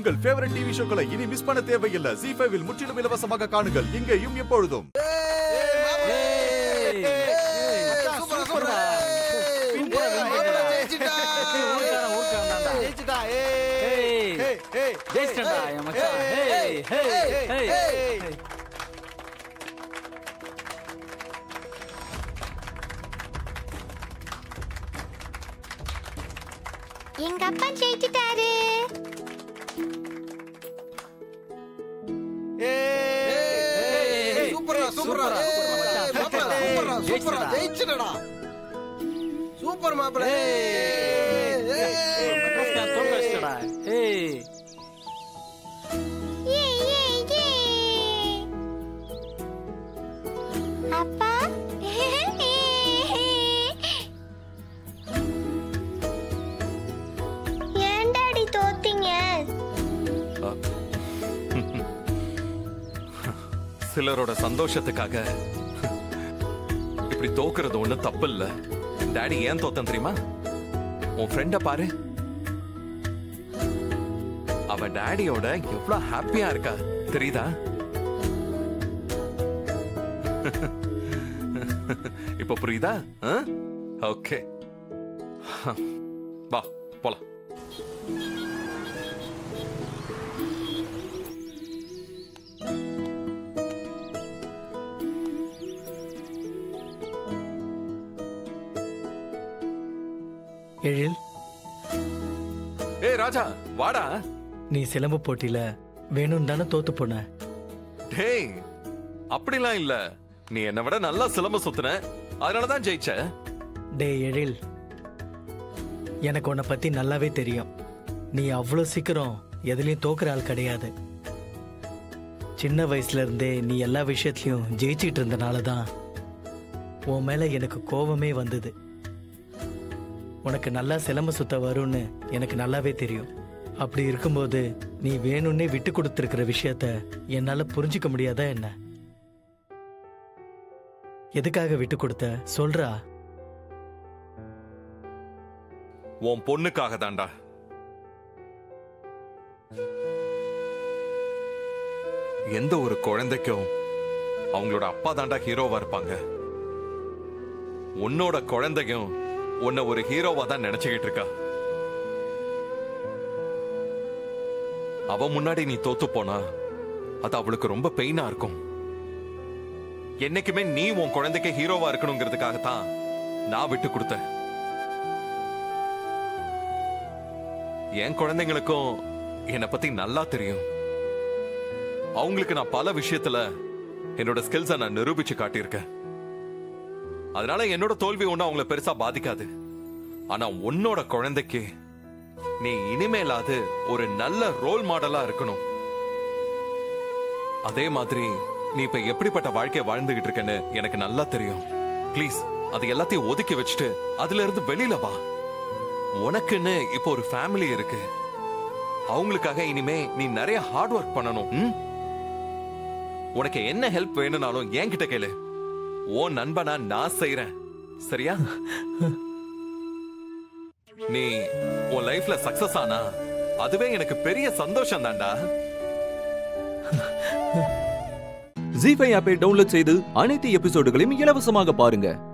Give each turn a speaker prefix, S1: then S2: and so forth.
S1: உங்கள் favourite TV ஷோக்களை இனி miss பண்ண தேவையில்லை ஜி ஃபைவில் முற்றிலும் இலவசமாக காணுங்கள் இங்கேயும் எப்பொழுதும்
S2: எங்க அப்பா ஜெயிச்சிட்டாரு
S3: சூப்பரா சூப்பரா மாப்பிள சூப்பரா சூப்பரா ஜெயிச்சிடடா சூப்பர் மாப்பிள
S2: ஏ ஏ ஏ அப்பா ஏன் டாடி தோத்தீங்க
S4: சிலரோட சந்தோஷத்துக்காக இப்படி தோக்குறது ஒண்ணு தப்பு இல்ல டாடி ஏன் தோத்தன் தெரியுமா உன் ஃப்ரெண்ட பாரு அவ டாடியோட எவ்வளவு ஹாப்பியா இருக்கா தெரியுதா இப்ப புரியுதா ஓகே வா போலாம்
S5: எழில்
S4: ஏய் ராஜா வாடா
S5: நீ சிலம்பு போட்டியில வேணும் தானே தோத்து போன
S4: டேய் அப்படிலாம் இல்ல நீ என்னை விட நல்லா சிலம்ப சுத்துன அதனாலதான் ஜெயிச்ச
S5: டே எழில் எனக்கு உன்னை பத்தி நல்லாவே தெரியும் நீ அவ்வளோ சீக்கிரம் எதுலயும் தோக்குற ஆள் கிடையாது சின்ன வயசுல இருந்தே நீ எல்லா விஷயத்திலயும் ஜெயிச்சிட்டு இருந்தனால தான் உன் மேல எனக்கு கோபமே வந்தது உனக்கு நல்லா சிலம்ப சுத்த வரும்னு எனக்கு நல்லாவே தெரியும் அப்படி இருக்கும்போது நீ வேணும்னே விட்டு கொடுத்துருக்கிற விஷயத்த என்னால புரிஞ்சுக்க முடியாதா என்ன எதுக்காக விட்டு கொடுத்த சொல்றா
S4: உன் பொண்ணுக்காக தான்டா எந்த ஒரு குழந்தைக்கும் அவங்களோட அப்பா தாண்டா ஹீரோவா இருப்பாங்க உன்னோட குழந்தையும் உன்னை ஒரு ஹீரோவா தான் நினைச்சுக்கிட்டு இருக்கா அவ முன்னாடி நீ தோத்து போனா அது அவளுக்கு ரொம்ப பெயினா இருக்கும் என்னைக்குமே நீ உன் குழந்தைக்கு ஹீரோவா இருக்கணுங்கிறதுக்காக தான் நான் விட்டு கொடுத்தேன் என் குழந்தைங்களுக்கும் என்னை பத்தி நல்லா தெரியும் அவங்களுக்கு நான் பல விஷயத்துல என்னோட ஸ்கில்ஸை நான் நிரூபிச்சு காட்டியிருக்கேன் அதனால என்னோட தோல்வி ஒன்றும் அவங்கள பெருசா பாதிக்காது ஆனா உன்னோட குழந்தைக்கு நீ இனிமேலாவது ஒரு நல்ல ரோல் மாடலா இருக்கணும் அதே மாதிரி நீ இப்ப எப்படிப்பட்ட வாழ்க்கைய வாழ்ந்துகிட்டு இருக்கேன்னு எனக்கு நல்லா தெரியும் ப்ளீஸ் அது எல்லாத்தையும் ஒதுக்கி வச்சுட்டு அதுல இருந்து வெளியில வா உனக்குன்னு இப்போ ஒரு ஃபேமிலி இருக்கு அவங்களுக்காக இனிமே நீ நிறைய ஹார்ட் ஒர்க் பண்ணணும் ம்? உனக்கு என்ன ஹெல்ப் வேணும்னாலும் என்கிட்ட கேளு உன் நண்பனா நான் செய்றேன் சரியா நீ உன் லைஃப்ல சக்சஸ் ஆனா அதுவே எனக்கு பெரிய சந்தோஷம் தான்டா
S6: ஜி ஃபைவ் ஆப்பை டவுன்லோட் செய்து அனைத்து எபிசோடுகளையும் இலவசமாக பாருங்க